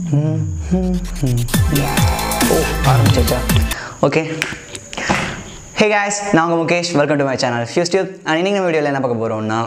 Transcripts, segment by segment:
ஓ ஆரம்பிச்சாச்சா okay hey guys நான் உங்கள் Mukesh welcome to my channel ஃபியூஸ்டியூப் அண்ட் இன்னைக்கு நம்ம வீடியோவில் என்ன பார்க்க போகிறோம்னா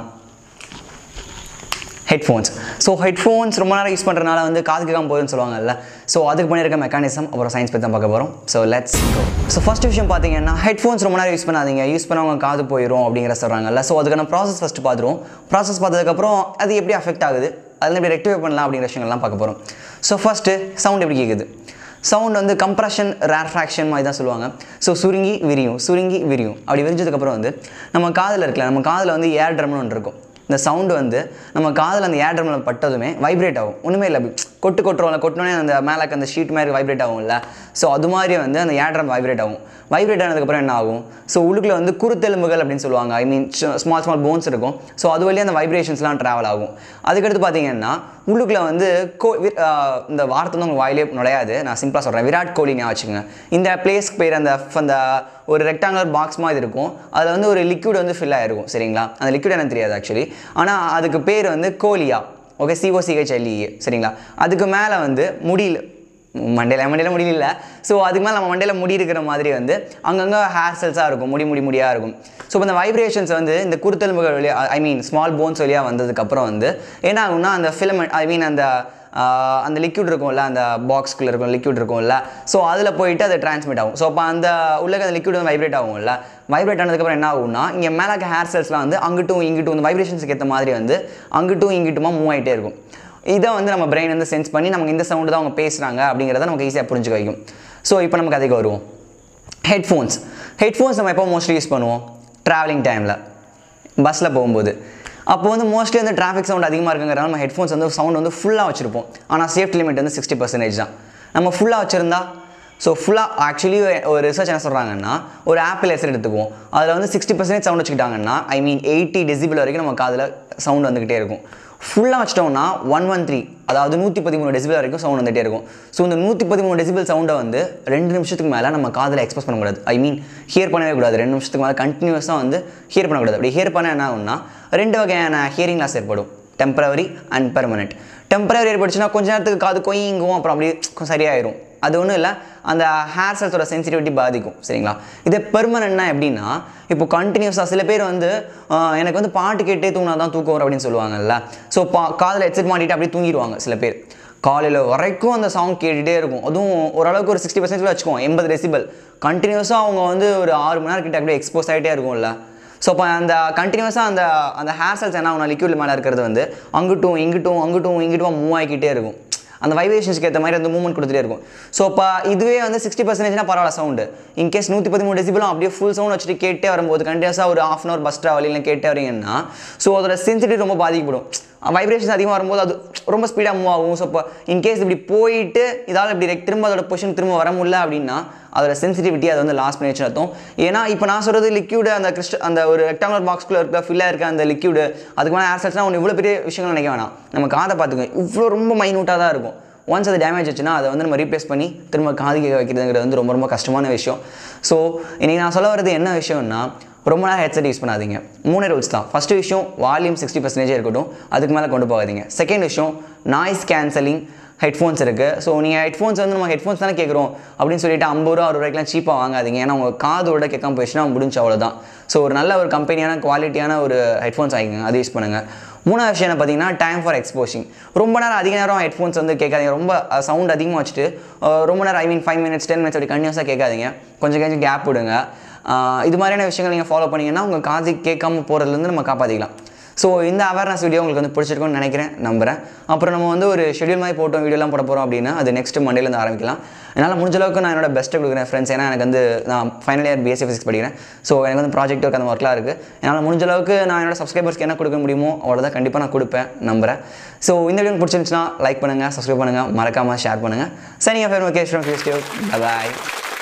ஹெட்ஃபோன்ஸ் ஸோ ஹெட்ஃபோன்ஸ் ரொம்ப நேரம் யூஸ் பண்ணுறதுனால வந்து காது கேட்காம போகுதுன்னு சொல்லுவாங்கல்ல ஸோ அதுக்கு பண்ணியிருக்க மெக்கானிசம் அப்புறம் சயின்ஸ் பற்றி தான் பார்க்க போகிறோம் ஸோ லெட்ஸ் ஸோ ஃபஸ்ட் விஷயம் பார்த்தீங்கன்னா ஹெட்ஃபோன்ஸ் ரொம்ப நேரம் யூஸ் பண்ணாதீங்க யூஸ் பண்ணவங்க காது போயிடும் அப்படிங்கிற சொல்கிறாங்கல்ல ஸோ அதுக்கான ப்ராசஸ் ஃபஸ்ட்டு பார்த்துருவோம் ப்ராசஸ் பார்த்ததுக்கப்புறம் அது எப்படி அஃபெக்ட் ஆகுது அதில் எப்படி ரெக்டிஃபை பண்ணலாம் அப்படிங்கிற விஷயங்கள்லாம் பார்க்க போகிறோம் ஸோ ஃபஸ்ட்டு சவுண்ட் எப்படி கேட்குது சவுண்ட் வந்து கம்ப்ரஷன் ரேர்ஃப்ராக்ஷன் மாதிரி தான் சொல்லுவாங்க ஸோ சுருங்கி விரியும் சுருங்கி விரியும் அப்படி விரிஞ்சதுக்கப்புறம் வந்து நம்ம காதில் இருக்கல நம்ம காதில் வந்து ஏர் ட்ரம்னு ஒன்று இருக்கும் இந்த சவுண்டு வந்து நம்ம காதில் அந்த ஏர் ட்ரம்மில் பட்டதுமே வைப்ரேட் ஆகும் ஒன்றுமே இல்லை அப்படி கொட்டு கொட்டுறோம்ல கொட்டினோடனே அந்த மேலே அந்த ஷீட் மாதிரி வைப்ரேட் ஆகும்ல ஸோ அது மாதிரி வந்து அந்த ஏர் ட்ரம் வைப்ரேட் ஆகும் வைப்ரேட் ஆனதுக்கப்புறம் என்ன ஆகும் ஸோ உள்ளுக்குள்ள வந்து குருத்தெலும்புகள் அப்படின்னு சொல்லுவாங்க I mean small small bones இருக்கும் ஸோ அது வழியாக அந்த வைப்ரேஷன்ஸ்லாம் ட்ராவல் ஆகும் அதுக்கடுத்து பார்த்தீங்கன்னா உள்ளுக்குள்ள வந்து கோ வி- ஆஹ் இந்த வார்த்தை வந்து உங்கள் வாயிலே நுழையாது நான் சிம்பிளாக சொல்கிறேன் விராட் கோலி ஞாபகம் வச்சுக்கோங்க இந்த பிளேஸ்க்கு பேர் அந்த அந்த ஒரு ரெக்டாங்குலர் பாக்ஸ் மாதிரி இருக்கும் அதில் வந்து ஒரு லிக்விட் வந்து ஃபில் ஆகிருக்கும் சரிங்களா அந்த லிக்விட் எனக்கு தெரியாது ஆக்சுவலி ஆனால் அதுக்கு பேர் வந்து கோலியா ஓகே சிஓசிஹெச்எல்இஏ சரிங்களா அதுக்கு மேலே வந்து முடியல மண்டையில் மண்டையில் முடி இல்லை ஸோ அதுக்கு மேலே நம்ம மண்டையில் முடி இருக்கிற மாதிரி வந்து அங்கங்கே ஹேர் செல்ஸாக இருக்கும் முடி முடி முடியாக இருக்கும் ஸோ இந்த வைப்ரேஷன்ஸ் வந்து இந்த குருத்தெலும்புகள் வழியாக ஐ மீன் ஸ்மால் போன்ஸ் வழியாக வந்ததுக்கப்புறம் வந்து என்ன ஆகும்னா அந்த ஃபிலமெண்ட் ஐ மீன் அந்த ஆஹ், அந்த லிக்விட் இருக்கும்ல அந்த பாக்ஸ்குள்ளே இருக்கும் லிக்விட் இருக்கும்ல ஸோ அதில் போயிட்டு அது டிரான்ஸ்மிட் ஆகும் ஸோ அப்போ அந்த உள்ள அந்த லிக்விட் வந்து வைப்ரேட் ஆகும்ல வைப்ரேட் ஆனதுக்கப்புறம் என்ன ஆகும்னா இங்கே மேலே இருக்க ஹேர் செல்ஸ்லாம் வந்து அங்கிட்டும் இங்கிட்டும் இந்த வைப்ரேஷன்ஸ்க்கு ஏற்ற மாதிரி வந்து அங்கிட்டும் இங்கிட்டுமா மூவ் ஆகிட்டே இருக்கும் இதை வந்து நம்ம பிரெயின் வந்து சென்ஸ் பண்ணி நமக்கு இந்த சவுண்டு தான் அவங்க பேசுகிறாங்க அப்படிங்கிறத நமக்கு ஈஸியாக புரிஞ்சுக்க வைக்கும் ஸோ இப்போ நமக்கு அதுக்கு வருவோம் ஹெட்ஃபோன்ஸ் ஹெட்ஃபோன்ஸ் நம்ம எப்போ மோஸ்ட்லி யூஸ் பண்ணுவோம் ட்ராவலிங் டைமில் பஸ்ஸில் போகும்போது அப்போ வந்து மோஸ்ட்லி வந்து டிராஃபிக் சவுண்ட் அதிகமாக இருக்குங்கிறனால நம்ம ஹெட்ஃபோன்ஸ் வந்து சவுண்ட் வந்து ஃபுல்லாக வச்சுருப்போம் ஆனால் சேஃப்டி லிமிட் வந்து சிக்ஸ்டி பர்சன்டேஜ் தான் நம்ம ஃபுல்லாக வச்சுருந்தா ஸோ ஃபுல்லாக ஆக்சுவலி ஒரு ரிசர்ச் என்ன சொல்கிறாங்கன்னா ஒரு ஆப்பிள் எஸ்எல் எடுத்துக்குவோம் அதில் வந்து சிக்ஸ்டி பர்சன்டேஜ் சவுண்ட் வச்சுக்கிட்டாங்கன்னா ஐ மீன் எயிட்டி டெசிபிள் வரைக்கும் நம்ம காதில் சவுண்ட் வந்துக்கிட்டே இருக்கும் ஃபுல்லாக வச்சிட்டோம்னா ஒன் ஒன் த்ரீ அதாவது நூற்றி பதிமூணு டெசிபிள் வரைக்கும் சவுண்ட் வந்துட்டே இருக்கும் ஸோ இந்த நூற்றி பதிமூணு டெசிபிள் சவுண்டை வந்து ரெண்டு நிமிஷத்துக்கு மேலே நம்ம காதில் எக்ஸ்பிரஸ் பண்ணக்கூடாது ஐ மீன் ஹியர் பண்ணவே கூடாது ரெண்டு நிமிஷத்துக்கு மேலே கண்டினியூஸாக வந்து ஹியர் பண்ணக்கூடாது அப்படி ஹியர் பண்ண என்ன ஆகும்னா ரெண்டு வகையான ஹியரிங் லாஸ் ஏற்படும் டெம்பரவரி அண்ட் பெர்மனெண்ட் டெம்பரவரி ஏற்பட்டுச்சுன்னா கொஞ்ச நேரத்துக்கு காது கொய்யுங்கும் அப்புறம் அப்படியே கொஞ்சம் சரியாயிரும் அது ஒன்றும் இல்லை அந்த ஹேர் செல்ஸோட சென்சிட்டிவிட்டி பாதிக்கும் சரிங்களா இதே பெர்மனெண்ட்னா எப்படின்னா இப்போ கண்டினியூஸாக சில பேர் வந்து ஆஹ், எனக்கு வந்து பாட்டு கேட்டே தூங்கினா தான் தூக்கம் வரும் அப்படின்னு சொல்லுவாங்கல்ல ஸோ பா காதில் ஹெட்செட் மாட்டிட்டு அப்படியே தூங்கிடுவாங்க சில பேர் காலையில் வரைக்கும் அந்த சாங் கேட்டுகிட்டே இருக்கும் அதுவும் ஓரளவுக்கு ஒரு சிக்ஸ்டி பர்சன்டேஜ் வச்சுக்குவோம் எண்பது டெசிபல் கண்டினியூஸாக அவங்க வந்து ஒரு ஆறு மணி நேரம் கிட்ட அப்படியே எக்ஸ்போஸ் ஆகிட்டே இருக்கும்ல ஸோ அப்போ அந்த கண்டினியூஸாக அந்த அந்த ஹேர் செல்ஸ் என்ன ஆகும் லிக்விட் மேலே இருக்கிறது வந்து அங்கிட்டும் இங்கிட்டும் அங்கிட்டும் இங்கிட்டும் மூவ் ஆகிக்கிட்டே இருக்கும் அந்த வைப்ரேஷன்ஸ்க்கு ஏற்ற மாதிரி அந்த மூவ்மெண்ட் கொடுத்துட்டே இருக்கும் ஸோ இப்போ இதுவே வந்து சிக்ஸ்டி பர்சன்டேஜ்னா பரவாயில்ல சவுண்டு இன்கேஸ் நூற்றி பதிமூணு டெசிபிளும் அப்படியே ஃபுல் சவுண்ட் வச்சுட்டு கேட்டே வரும்போது கண்டினியூஸாக ஒரு ஆஃப் அன் அவர் பஸ் ட்ராவலில் கேட்டே வரீங்கன்னா ஸோ அதோட சென்சிட்டிவ் ரொம்ப பாதிக்கப்படும் வைப்ரேஷன்ஸ் அதிகமாக வரும்போது அது ரொம்ப ஸ்பீடாக மூவ் ஆகும் ஸோ இப்போ இன்கேஸ் இப்படி போயிட்டு இதால் இப்படி like திரும்ப அதோட பொசிஷன் திரும்ப வர முடியல அப்படின்னா அதோட சென்சிட்டிவிட்டி அதை வந்து லாஸ் பண்ணி வச்சு அர்த்தம் ஏன்னா இப்போ நான் சொல்கிறது லிக்யூடு அந்த கிறிஸ்ட அந்த ஒரு ரெக்டாங்குலர் பாக்ஸ்குள்ளே இருக்க ஃபில்லாக இருக்க அந்த லிக்யூடு அதுக்கு மேலே ஆர்சல்ஸ்னால் ஒன்று இவ்வளோ பெரிய விஷயங்கள் நினைக்க வேணாம் நம்ம காதை பார்த்துக்கோங்க இவ்வளோ ரொம்ப மைனூட்டாக தான் இருக்கும் ஒன்ஸ் அது டேமேஜ் ஆச்சுன்னா அதை வந்து நம்ம ரீப்ளேஸ் பண்ணி திரும்ப காது கேட்க வைக்கிறதுங்கிறது வந்து ரொம்ப ரொம்ப கஷ்டமான விஷயம் ஸோ இன்றைக்கி நான் சொல்ல வர்றது என்ன விஷயம்னா ரொம்ப நேரம் ஹெட்செட் யூஸ் பண்ணாதீங்க மூணு ரூல்ஸ் தான் ஃபஸ்ட்டு விஷயம் வால்யூம் சிக்ஸ்டி பர்சன்டேஜ் இருக்கட்டும் அதுக்கு மேலே கொண்டு போகாதீங்க செகண்ட் விஷயம் நாய்ஸ் கேன்சலிங் ஹெட்ஃபோன்ஸ் இருக்குது ஸோ நீங்கள் ஹெட்ஃபோன்ஸ் வந்து நம்ம ஹெட்ஃபோன்ஸ் தானே கேட்குறோம் அப்படின்னு சொல்லிட்டு ஐம்பது ரூபா அறுபது ரூபாய்க்குலாம் சீப்பாக வாங்காதீங்க ஏன்னா உங்கள் காதோட கேட்காம போயிடுச்சுன்னா முடிஞ்சு அவ்வளோதான் ஸோ ஒரு நல்ல ஒரு கம்பெனியான குவாலிட்டியான ஒரு ஹெட்ஃபோன்ஸ் வாங்கிக்கோங்க அது யூஸ் பண்ணுங்கள் மூணாவது விஷயம் என்ன பார்த்தீங்கன்னா டைம் ஃபார் எக்ஸ்போஷிங் ரொம்ப நேரம் அதிக நேரம் ஹெட்ஃபோன்ஸ் வந்து கேட்காதீங்க ரொம்ப சவுண்ட் அதிகமாக வச்சுட்டு அஹ், ரொம்ப நேரம் I mean five minutes ten minutes அப்படி கண்டினியூஸாக கேட்காதீங்க கொஞ்சம் கொஞ்சம் கேப் விடுங்க அஹ், இது மாதிரியான விஷயங்கள் நீங்கள் ஃபாலோ பண்ணீங்கன்னா உங்கள் காது கேட்காம போகிறதுலேருந்து நம்ம காப்பாற்றிக்கலாம் ஸோ இந்த அவேர்னஸ் வீடியோ உங்களுக்கு வந்து பிடிச்சிருக்கும்னு நினைக்கிறேன் நம்புறேன் அப்புறம் நம்ம வந்து ஒரு ஷெடியூல் மாதிரி போட்டோம் வீடியோலாம் போட போகிறோம் அப்படின்னா அது நெக்ஸ்ட் மண்டேலேருந்து ஆரம்பிக்கலாம் என்னால் முடிஞ்ச அளவுக்கு நான் என்னோட பெஸ்ட்டை கொடுக்குறேன் ஃப்ரெண்ட்ஸ் ஏன்னா எனக்கு வந்து நான் ஃபைனல் இயர் பிஎஸ்சி ஃபிசிக்ஸ் படிக்கிறேன் ஸோ எனக்கு வந்து ப்ராஜெக்ட் ஒர்க் அந்த ஒர்க்லாம் இருக்குது என்னால் முடிஞ்ச அளவுக்கு நான் என்னோட சப்ஸ்கிரைபர்ஸ்க்கு என்ன கொடுக்க முடியுமோ அவ்வளோதான் கண்டிப்பாக நான் கொடுப்பேன் நம்புறேன் ஸோ இந்த வீடியோ பிடிச்சிருந்துச்சுன்னா லைக் பண்ணுங்கள் சப்ஸ்கிரைப் பண்ணுங்கள் மறக்காமல் ஷேர் பண்ணுங்கள் சரி நீங்கள் ஃபேர் முகேஷ் ஃப்ரம் பாய்